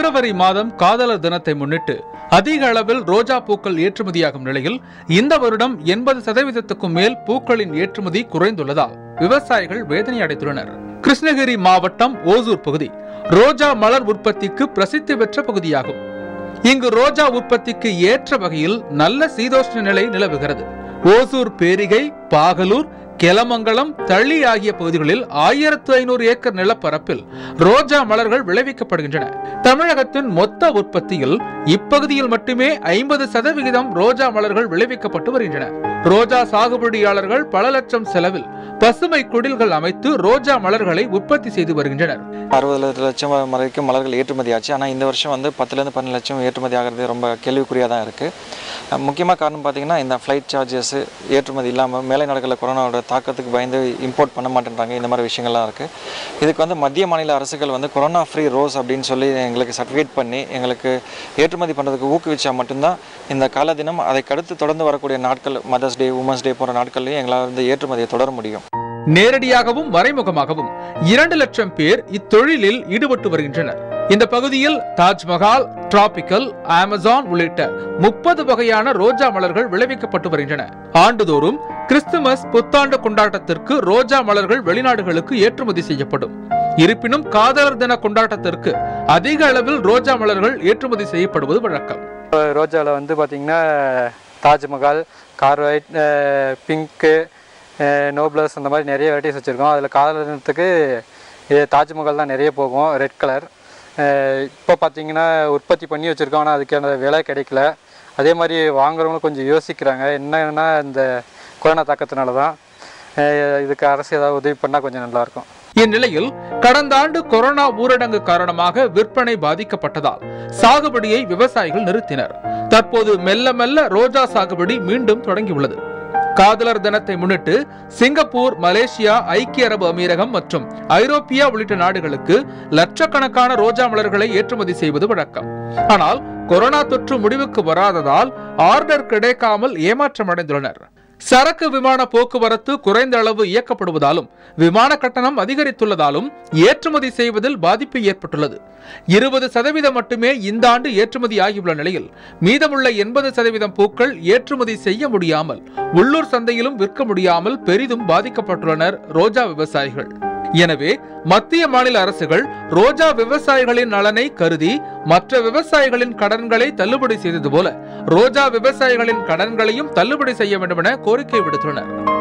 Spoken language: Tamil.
பிப்ரவரி மாதம் காதலர் தினத்தை முன்னிட்டு அதிக அளவில் ரோஜா பூக்கள் ஏற்றுமதியாகும் நிலையில் இந்த வருடம் எண்பது சதவீதத்துக்கும் மேல் பூக்களின் ஏற்றுமதி குறைந்துள்ளதால் விவசாயிகள் வேதனை அடைந்துள்ளனர் கிருஷ்ணகிரி மாவட்டம் ஓசூர் பகுதி ரோஜா மலர் உற்பத்திக்கு பிரசித்தி பெற்ற பகுதியாகும் இங்கு ரோஜா உற்பத்திக்கு ஏற்ற வகையில் நல்ல சீதோஷ்ண நிலை நிலவுகிறது ஓசூர் பேரிகை பாகலூர் கெலமங்கலம் தள்ளி ஆகிய பகுதிகளில் ஆயிரத்து ஐநூறு ஏக்கர் நிலப்பரப்பில் ரோஜா மலர்கள் விளைவிக்கப்படுகின்றன தமிழகத்தின் மொத்த உற்பத்தியில் இப்பகுதியில் மட்டுமே ஐம்பது சதவிகிதம் ரோஜா மலர்கள் விளைவிக்கப்பட்டு வருகின்றன ரோஜா சாகுபடியாளர்கள் பல லட்சம் செலவில் பசுமை குடில்கள் அமைத்து ரோஜா மலர்களை உற்பத்தி செய்து வருகின்றனர் அறுபது லட்சம் வரைக்கும் மலர்கள் ஏற்றுமதி ஆச்சு ஆனால் இந்த வருஷம் வந்து பத்துலேருந்து பன்னெண்டு லட்சம் ஏற்றுமதி ஆகிறது ரொம்ப கேள்விக்குறியாக தான் இருக்குது முக்கியமாக காரணம் பார்த்தீங்கன்னா இந்த ஃப்ளைட் சார்ஜஸ் ஏற்றுமதி இல்லாமல் மேலை நாடுகளில் கொரோனாவோட தாக்கத்துக்கு பயந்து இம்போர்ட் பண்ண மாட்டேன்றாங்க இந்த மாதிரி விஷயங்கள்லாம் இருக்குது இதுக்கு வந்து மத்திய மாநில அரசுகள் வந்து கொரோனா ஃப்ரீ ரோஸ் அப்படின்னு சொல்லி எங்களுக்கு சர்டிஃபிகேட் பண்ணி எங்களுக்கு ஏற்றுமதி பண்ணுறதுக்கு ஊக்குவிச்சா மட்டும்தான் இந்த கால தினம் அதை அடுத்து தொடர்ந்து வரக்கூடிய நாட்கள் மதர்ஸ் டே உமன்ஸ் டே போன்ற நாட்கள்லையும் எங்களால் வந்து ஏற்றுமதியை தொடர முடியும் நேரடியாகவும் மறைமுகமாகவும் இரண்டு லட்சம் பேர் இத்தொழிலில் ஈடுபட்டு வருகின்றனர் இந்த பகுதியில் தாஜ்மஹால் டிராபிக்கல் அமேசான் உள்ளிட்ட முப்பது வகையான ரோஜா மலர்கள் விளைவிக்கப்பட்டு வருகின்றன ஆண்டுதோறும் கிறிஸ்துமஸ் புத்தாண்டு கொண்டாட்டத்திற்கு ரோஜா மலர்கள் வெளிநாடுகளுக்கு ஏற்றுமதி செய்யப்படும் இருப்பினும் காதலர் தின கொண்டாட்டத்திற்கு அதிக அளவில் ரோஜா மலர்கள் ஏற்றுமதி செய்யப்படுவது வழக்கம் ரோஜாவில் வந்து பார்த்திங்கன்னா தாஜ்மஹால் கார்வைட் பிங்க்கு நோப்ளஸ் அந்த மாதிரி நிறைய வெரைட்டிஸ் வச்சுருக்கோம் அதில் காதலர் தினத்துக்கு இது தாஜ்மஹால் தான் நிறைய போகும் ரெட் கலர் இப்போ பார்த்தீங்கன்னா உற்பத்தி பண்ணி வச்சுருக்கோம் ஆனால் அதுக்கான விலை கிடைக்கல அதே மாதிரி வாங்குறவங்களும் கொஞ்சம் யோசிக்கிறாங்க என்னன்னா இந்த கொரோனா தாக்கத்தினால தான் அஹ் இதுக்கு அரசு ஏதாவது உதவி பண்ணால் கொஞ்சம் நல்லாயிருக்கும் இந்நிலையில் கடந்த ஆண்டு கொரோனா ஊரடங்கு காரணமாக விற்பனை பாதிக்கப்பட்டதால் சாகுபடியை விவசாயிகள் நிறுத்தினர் தற்போது மெல்ல மெல்ல ரோஜா சாகுபடி மீண்டும் தொடங்கியுள்ளது காதலர் தினத்தை முன்னிட்டு சிங்கப்பூர் மலேசியா ஐக்கிய அரபு அமீரகம் மற்றும் ஐரோப்பியா உள்ளிட்ட நாடுகளுக்கு லட்சக்கணக்கான ரோஜா மலர்களை ஏற்றுமதி செய்வது வழக்கம் ஆனால் கொரோனா தொற்று முடிவுக்கு வராததால் ஆர்டர் கிடைக்காமல் ஏமாற்றமடைந்துள்ளனர் சரக்கு விமான போக்குவரத்து குறைந்த அளவு இயக்கப்படுவதாலும் விமான கட்டணம் அதிகரித்துள்ளதாலும் ஏற்றுமதி செய்வதில் பாதிப்பு ஏற்பட்டுள்ளது இருபது சதவீதம் மட்டுமே இந்த ஆண்டு ஏற்றுமதி ஆகியுள்ள நிலையில் மீதமுள்ள எண்பது சதவீதம் பூக்கள் ஏற்றுமதி செய்ய முடியாமல் உள்ளூர் சந்தையிலும் விற்க முடியாமல் பெரிதும் பாதிக்கப்பட்டுள்ளனர் ரோஜா விவசாயிகள் எனவே மத்திய மாநில அரசுகள் ரோஜா விவசாயிகளின் நலனை கருதி மற்ற விவசாயிகளின் கடன்களை தள்ளுபடி செய்தது போல ரோஜா விவசாயிகளின் கடன்களையும் தள்ளுபடி செய்ய வேண்டும் என கோரிக்கை விடுத்துள்ளனர்